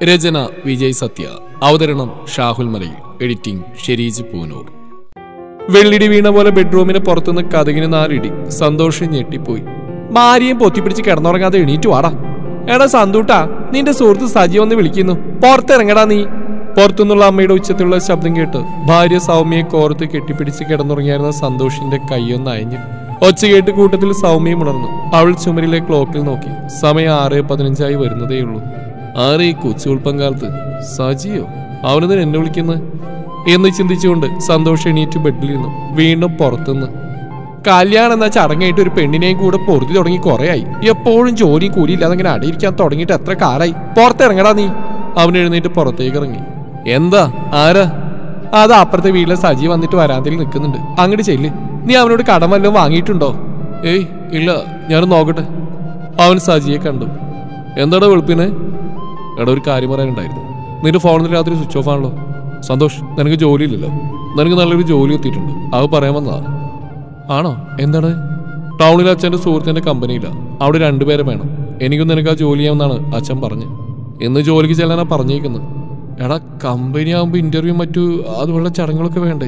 രചന വിജയ് സത്യ അവതരണം ഷാഹുൽ മലയിൽ എഡിറ്റിംഗ് ഷെരീജ് പൂനൂർ വെള്ളിടി വീണ പോലെ ബെഡ്റൂമിന് പുറത്തുനിന്ന് കഥകിന് നാലിടി സന്തോഷം ഞെട്ടിപ്പോയി ഭാര്യയും പൊത്തിപ്പിടിച്ച് കിടന്നുറങ്ങാതെ എണീറ്റ് വാടാ എടാ സന്തൂട്ടാ നിന്റെ സുഹൃത്ത് സജി വന്ന് വിളിക്കുന്നു പുറത്തിറങ്ങടാ നീ പുറത്തുനിന്നുള്ള അമ്മയുടെ ഉച്ചത്തിലുള്ള ശബ്ദം കേട്ട് ഭാര്യ സൗമ്യയെ കോർത്ത് കെട്ടിപ്പിടിച്ച് കിടന്നുറങ്ങിയായിരുന്ന സന്തോഷിന്റെ കൈയൊന്ന് അയഞ്ഞു ഒച്ച കേട്ട് കൂട്ടത്തിൽ സൗമ്യയും ഉണർന്നു അവൾ ചുമരിലെ ക്ലോക്കിൽ നോക്കി സമയം ആറ് പതിനഞ്ചായി വരുന്നതേയുള്ളൂ ആറ് ഈ കൊച്ചു ഉൾപ്പങ്കാലത്ത് സജിയോ അവനെതിന് എന്നെ വിളിക്കുന്നത് എന്ന് ചിന്തിച്ചുകൊണ്ട് സന്തോഷം എണീറ്റ് ബെഡിലിരുന്നു വീണ്ടും പുറത്തുനിന്ന് കല്യാണം എന്ന ചടങ്ങായിട്ട് ഒരു പെണ്ണിനെയും കൂടെ പൊറുതി തുടങ്ങി കുറേയായി എപ്പോഴും ജോലിയും കൂലിയില്ലാതെ അങ്ങനെ അടിയിരിക്കാൻ തുടങ്ങിയിട്ട് എത്ര കാലായി പുറത്തിറങ്ങടാ നീ അവൻ എഴുന്നേറ്റ് പുറത്തേക്ക് ഇറങ്ങി എന്താ ആരാ അത് അപ്പുറത്തെ വീട്ടിലെ സജി വന്നിട്ട് വരാന്തയിൽ നിൽക്കുന്നുണ്ട് അങ്ങോട്ട് ചെല്ല് നീ അവനോട് കടം വല്ലതും വാങ്ങിയിട്ടുണ്ടോ ഏയ് ഇല്ല ഞാൻ നോക്കട്ടെ അവൻ സജിയെ കണ്ടു എന്താടാ വെളുപ്പിനെ എടാ ഒരു കാര്യം പറയാനുണ്ടായിരുന്നു നിന്റെ ഫോണിൽ രാത്രി സ്വിച്ച് ഓഫ് ആണല്ലോ സന്തോഷ് നിനക്ക് ജോലിയില്ലല്ലോ നിനക്ക് നല്ലൊരു ജോലി എത്തിയിട്ടുണ്ട് അത് പറയാൻ വന്നതാ ആണോ എന്താണ് ടൗണിൽ അച്ഛൻ്റെ സുഹൃത്തിൻ്റെ കമ്പനിയിലാണ് അവിടെ രണ്ടുപേരെ വേണം എനിക്കും നിനക്ക് ആ ജോലി ചെയ്യാമെന്നാണ് അച്ഛൻ പറഞ്ഞ് ഇന്ന് ജോലിക്ക് ചെല്ലാനാ പറഞ്ഞേക്കുന്നത് എടാ കമ്പനി ആകുമ്പോൾ ഇൻ്റർവ്യൂ മറ്റു അതുപോലുള്ള ചടങ്ങുകളൊക്കെ വേണ്ടേ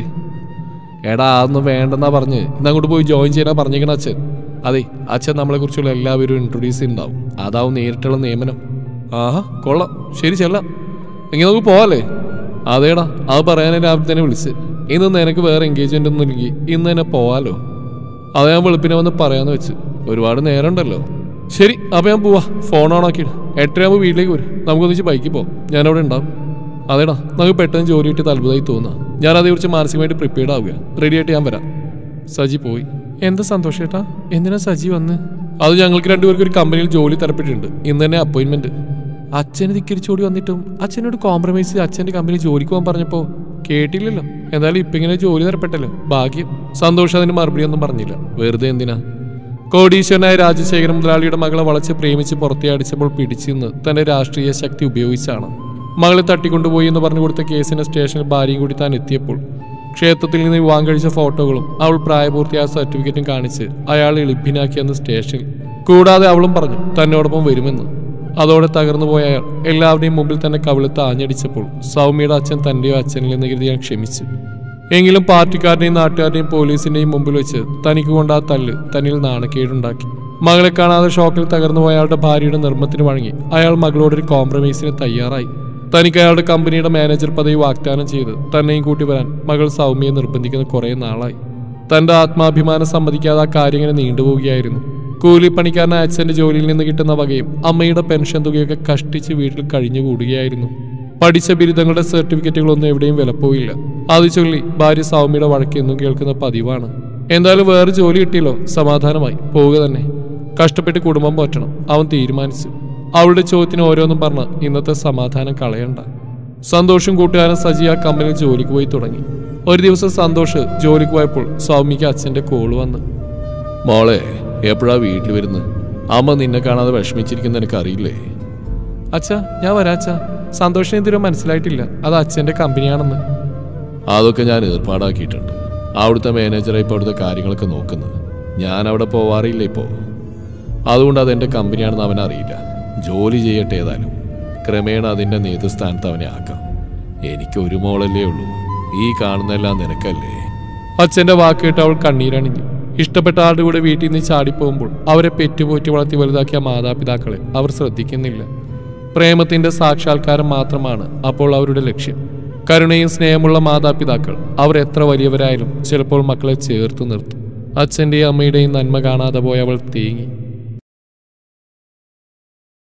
എടാ അതൊന്നും വേണ്ടെന്നാ പറഞ്ഞ് ഇന്ന് അങ്ങോട്ട് പോയി ജോയിൻ ചെയ്യാനാ പറഞ്ഞേക്കണ അച്ഛൻ അതെ അച്ഛൻ നമ്മളെ കുറിച്ചുള്ള എല്ലാവരും ഇൻട്രൊഡ്യൂസ് ചെയ്യുന്നുണ്ടാവും അതാവും നേരിട്ടുള്ള നിയമനം ആഹാ കൊള്ളാം ശരി ചെല്ലാം എങ്കിൽ നമുക്ക് പോവാല്ലേ അതേടാ അത് പറയാൻ രാവിലെ തന്നെ വിളിച്ച് ഇന്ന് നിനക്ക് വേറെ എൻഗേജ്മെന്റ് ഒന്നും ഇല്ലെങ്കിൽ ഇന്ന് തന്നെ പോവാലോ അത് ഞാൻ വെളുപ്പിനെ വന്ന് പറയാന്ന് വെച്ച് ഒരുപാട് നേരം ഉണ്ടല്ലോ ശരി അപ്പൊ ഞാൻ പോവാ ഫോൺ ഓൺ ആക്കിയിട്ട് എട്ടരയാകുമ്പോൾ വീട്ടിലേക്ക് വരും നമുക്കൊന്നിച്ച് ബൈക്കിൽ പോവാം ഞാനവിടെ ഉണ്ടാവും അതേടാ നമുക്ക് പെട്ടെന്ന് ജോലി കിട്ടി അത്ഭുതമായി തോന്നുക ഞാൻ അതേക്കുറിച്ച് മാനസികമായിട്ട് പ്രിപ്പയർഡ് ആവുക റെഡി ആയിട്ട് ഞാൻ വരാം സജി പോയി എന്താ സന്തോഷേട്ടാ എന്തിനാ സജി വന്ന് അത് ഞങ്ങൾക്ക് രണ്ടുപേർക്ക് ഒരു കമ്പനിയിൽ ജോലി തരപ്പെട്ടിട്ടുണ്ട് ഇന്ന് തന്നെ അപ്പോയിന്റ്മെന്റ് അച്ഛന് ധിക്കരിച്ചോടി വന്നിട്ടും അച്ഛനോട് കോംപ്രമൈസ് ചെയ്ത് അച്ഛന്റെ കമ്പനി ജോലിക്ക് പോകാൻ പറഞ്ഞപ്പോ കേട്ടില്ലല്ലോ എന്തായാലും ഇപ്പൊ ഇങ്ങനെ ജോലി തരപ്പെട്ടല്ലോ ഭാഗ്യം സന്തോഷം അതിന് മറുപടി ഒന്നും പറഞ്ഞില്ല വെറുതെ എന്തിനാ കോടീശ്വരനായ രാജശേഖരൻ മുതലാളിയുടെ മകളെ വളച്ച് പ്രേമിച്ച് പുറത്തെ അടിച്ചപ്പോൾ പിടിച്ചു നിന്ന് തന്റെ രാഷ്ട്രീയ ശക്തി ഉപയോഗിച്ചാണ് മകളെ തട്ടിക്കൊണ്ടുപോയി എന്ന് പറഞ്ഞു കൊടുത്ത കേസിന്റെ സ്റ്റേഷനിൽ ഭാര്യയും കൂടി താൻ എത്തിയപ്പോൾ ക്ഷേത്രത്തിൽ നിന്ന് വിവാഹം കഴിച്ച ഫോട്ടോകളും അവൾ പ്രായപൂർത്തിയായ സർട്ടിഫിക്കറ്റും കാണിച്ച് അയാളെ എളിപ്പിനാക്കിയെന്ന് സ്റ്റേഷനിൽ കൂടാതെ അവളും പറഞ്ഞു തന്നോടൊപ്പം വരുമെന്ന് അതോടെ തകർന്നു പോയ അയാൾ എല്ലാവരുടെയും മുമ്പിൽ തന്നെ കവിളത്ത് ആഞ്ഞടിച്ചപ്പോൾ സൗമ്യയുടെ അച്ഛൻ തന്റെയോ അച്ഛനിൽ നിന്ന് കരുതി ഞാൻ ക്ഷമിച്ചു എങ്കിലും പാർട്ടിക്കാരുടെയും നാട്ടുകാരുടെയും പോലീസിന്റെയും മുമ്പിൽ വെച്ച് തനിക്ക് കൊണ്ട് ആ തല്ല് തന്നിൽ നാണക്കേടുണ്ടാക്കി മകളെ കാണാതെ ഷോക്കിൽ തകർന്നു പോയ അയാളുടെ ഭാര്യയുടെ നിർമ്മത്തിന് വഴങ്ങി അയാൾ മകളോടൊരു കോംപ്രമൈസിന് തയ്യാറായി തനിക്ക് അയാളുടെ കമ്പനിയുടെ മാനേജർ പദവി വാഗ്ദാനം ചെയ്ത് തന്നെയും കൂട്ടി വരാൻ മകൾ സൗമ്യയെ നിർബന്ധിക്കുന്ന കുറേ നാളായി തന്റെ ആത്മാഭിമാനം സമ്മതിക്കാതെ ആ കാര്യം ഇങ്ങനെ നീണ്ടുപോവുകയായിരുന്നു കൂലിപ്പണിക്കാരനായ അച്ഛന്റെ ജോലിയിൽ നിന്ന് കിട്ടുന്ന വകയും അമ്മയുടെ പെൻഷൻ തുകയൊക്കെ കഷ്ടിച്ച് വീട്ടിൽ കഴിഞ്ഞുകൂടുകയായിരുന്നു പഠിച്ച ബിരുദങ്ങളുടെ സർട്ടിഫിക്കറ്റുകളൊന്നും എവിടെയും വിലപ്പോയില്ല അത് ചൊല്ലി ഭാര്യ സൗമ്യയുടെ വഴക്കെന്നും കേൾക്കുന്ന പതിവാണ് എന്തായാലും വേറെ ജോലി കിട്ടിയല്ലോ സമാധാനമായി പോവുക തന്നെ കഷ്ടപ്പെട്ട് കുടുംബം പോറ്റണം അവൻ തീരുമാനിച്ചു അവളുടെ ചോദ്യത്തിന് ഓരോന്നും പറഞ്ഞ് ഇന്നത്തെ സമാധാനം കളയണ്ട സന്തോഷം കൂട്ടുകാരൻ സജി ആ കമ്പനിയിൽ ജോലിക്ക് പോയി തുടങ്ങി ഒരു ദിവസം സന്തോഷ് ജോലിക്ക് പോയപ്പോൾ സൗമ്യക്ക് അച്ഛന്റെ കോള് വന്ന് മോളെ എപ്പോഴാ വീട്ടിൽ വരുന്നത് അമ്മ നിന്നെ കാണാതെ വിഷമിച്ചിരിക്കുന്ന എനിക്ക് അറിയില്ലേ അച്ഛാ ഞാൻ വരാച്ചാ സന്തോഷിന് ഇതിലും മനസ്സിലായിട്ടില്ല അത് അച്ഛന്റെ കമ്പനിയാണെന്ന് അതൊക്കെ ഞാൻ ഏർപ്പാടാക്കിയിട്ടുണ്ട് അവിടുത്തെ മാനേജറെ ഇപ്പോൾ അവിടുത്തെ കാര്യങ്ങളൊക്കെ നോക്കുന്നത് ഞാൻ അവിടെ പോവാറില്ല ഇപ്പോൾ അതുകൊണ്ട് അതെൻ്റെ കമ്പനിയാണെന്ന് അവൻ അറിയില്ല ജോലി ചെയ്യട്ടെ ഏതായാലും ക്രമേണ അതിൻ്റെ നേതൃസ്ഥാനത്ത് അവനെ ആക്കാം എനിക്ക് ഒരു മോളല്ലേ ഉള്ളൂ ഈ കാണുന്നതെല്ലാം നിനക്കല്ലേ അച്ഛന്റെ വാക്ക് കേട്ട് അവൾ കണ്ണീരണിഞ്ഞു ഇഷ്ടപ്പെട്ട ആളുടെ കൂടെ വീട്ടിൽ നിന്ന് ചാടിപ്പോകുമ്പോൾ അവരെ പെറ്റുപോറ്റി വളർത്തി വലുതാക്കിയ മാതാപിതാക്കളെ അവർ ശ്രദ്ധിക്കുന്നില്ല പ്രേമത്തിന്റെ സാക്ഷാത്കാരം മാത്രമാണ് അപ്പോൾ അവരുടെ ലക്ഷ്യം കരുണയും സ്നേഹമുള്ള മാതാപിതാക്കൾ അവർ എത്ര വലിയവരായാലും ചിലപ്പോൾ മക്കളെ ചേർത്ത് നിർത്തും അച്ഛന്റെയും അമ്മയുടെയും നന്മ കാണാതെ പോയ അവൾ തേങ്ങി